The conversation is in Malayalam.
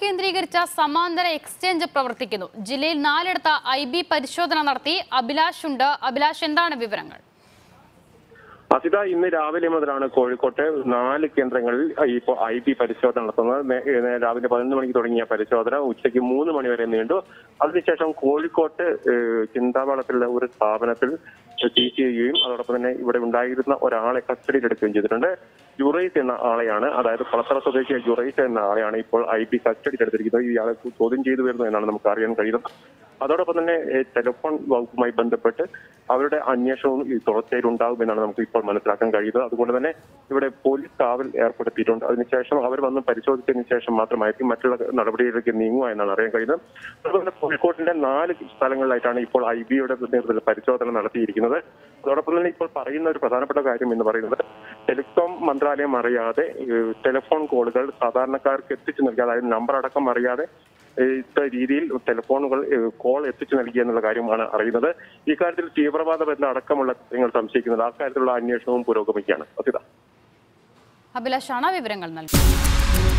കേന്ദ്രീകരിച്ച സമാന്തര എക്സ്ചേഞ്ച് പ്രവർത്തിക്കുന്നു ജില്ലയിൽ നാലിടത്ത് ഐ ബി പരിശോധന നടത്തി അഭിലാഷ് ഉണ്ട് അഭിലാഷ് എന്താണ് വിവരങ്ങൾ അസിത ഇന്ന് രാവിലെ മുതലാണ് കോഴിക്കോട്ട് നാല് കേന്ദ്രങ്ങളിൽ ഇപ്പോൾ ഐ പി പരിശോധന നടത്തുന്നത് നേ- ഏ, രാവിലെ പതിനൊന്ന് മണിക്ക് തുടങ്ങിയ പരിശോധന ഉച്ചയ്ക്ക് മൂന്ന് മണി വരെ നീണ്ടു അതിനുശേഷം കോഴിക്കോട്ട് ഏ, ചിന്താവളത്തിലുള്ള ഒരു സ്ഥാപനത്തിൽ സീസ് ചെയ്യുകയും അതോടൊപ്പം തന്നെ ഇവിടെ ഉണ്ടായിരുന്ന ഒരാളെ കസ്റ്റഡിയിലെടുക്കുകയും ചെയ്തിട്ടുണ്ട് ജുറൈസ് എന്ന ആളെയാണ് അതായത് പളത്തറ സ്വദേശിയായ ജുറൈസ് എന്ന ആളെയാണ് ഇപ്പോൾ ഐ പി കസ്റ്റഡിയിലെടുത്തിരിക്കുന്നത് ഇയാളെ ചോദ്യം ചെയ്തു വരുന്നു എന്നാണ് നമുക്ക് അറിയാൻ കഴിയുന്നത് അതോടൊപ്പം തന്നെ ഏ, ടെലിഫോൺ വകുപ്പുമായി ബന്ധപ്പെട്ട് അവരുടെ അന്വേഷണവും ഈ തുടർച്ചയിൽ ഉണ്ടാകുമെന്നാണ് നമുക്ക് ഇപ്പോൾ മനസ്സിലാക്കാൻ കഴിയുന്നത് അതുകൊണ്ട് തന്നെ ഇവിടെ പോലീസ് കാവൽ ഏർപ്പെടുത്തിയിട്ടുണ്ട് അതിനുശേഷം അവർ വന്ന് പരിശോധിച്ചതിന് ശേഷം മാത്രമായിരിക്കും മറ്റുള്ള നടപടികളിലേക്ക് നീങ്ങുക എന്നാണ് അറിയാൻ കഴിയുന്നത് അതുപോലെ കോഴിക്കോട്ടിന്റെ നാല് സ്ഥലങ്ങളിലായിട്ടാണ് ഇപ്പോൾ ഐ ബിയുടെ നേതൃത്വത്തിൽ പരിശോധന നടത്തിയിരിക്കുന്നത് അതോടൊപ്പം തന്നെ ഇപ്പോൾ പറയുന്ന ഒരു പ്രധാനപ്പെട്ട കാര്യം എന്ന് പറയുന്നത് ടെലികോം മന്ത്രാലയം അറിയാതെ ഏഹ്, ടെലിഫോൺ കോളുകൾ സാധാരണക്കാർക്ക് എത്തിച്ചു നൽകി അതായത് നമ്പർ അടക്കം അറിയാതെ ഏഹ്, ഇത്ര രീതിയിൽ ടെലിഫോണുകൾ ഏഹ്, കോൾ എത്തിച്ചു നൽകി എന്നുള്ള കാര്യമാണ് അറിയുന്നത് ഇക്കാര്യത്തിൽ തീവ്രവാദ ബന്ധം അടക്കമുള്ള കാര്യങ്ങൾ സംശയിക്കുന്നത് ആ കാര്യത്തിലുള്ള അന്വേഷണവും പുരോഗമിക്കുകയാണ് അസിത അഭിലാഷാണ് വിവരങ്ങൾ നൽകിയത്